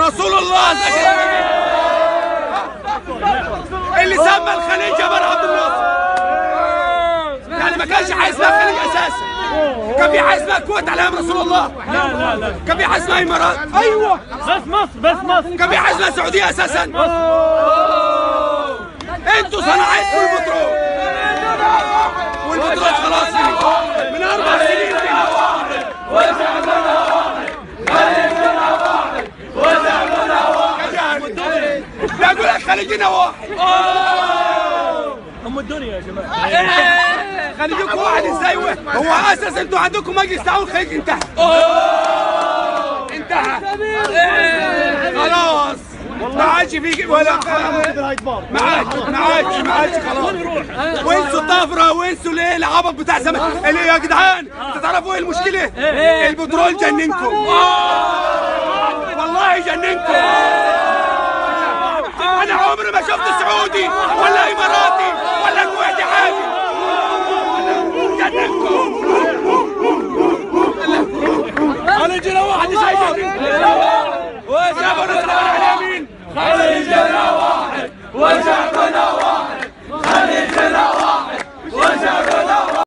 رسول الله اللي سمى الخليج جمال عبد الناصر يعني ما كانش حاجه اسمها خليج اساسا كان في حاجه اسمها الكويت على ايام رسول الله لا لا لا كان في حاجه اسمها امارات ايوه بس مصر بس مصر كان في حاجه اسمها السعوديه اساسا انتوا صنعتوا البترول والبترول خلاص فيه. من اربع سنين فيه. لا اقول لك خليجنا واحد ام الدنيا يا جماعه خليجكم واحد ازاي و- هو اساس انتوا عندكم مجلس تعاون الخليج انتهى انتهى خلاص ما عادش في ولا ما عادش ما عادش ما عادش خلاص وانسوا الطفره وانسوا الايه العبط بتاع زمان اللي يا جدعان انتوا تعرفوا ايه المشكله؟ البترول جننكم والله جننكم انا عمري ما شفت سعودي ولا اماراتي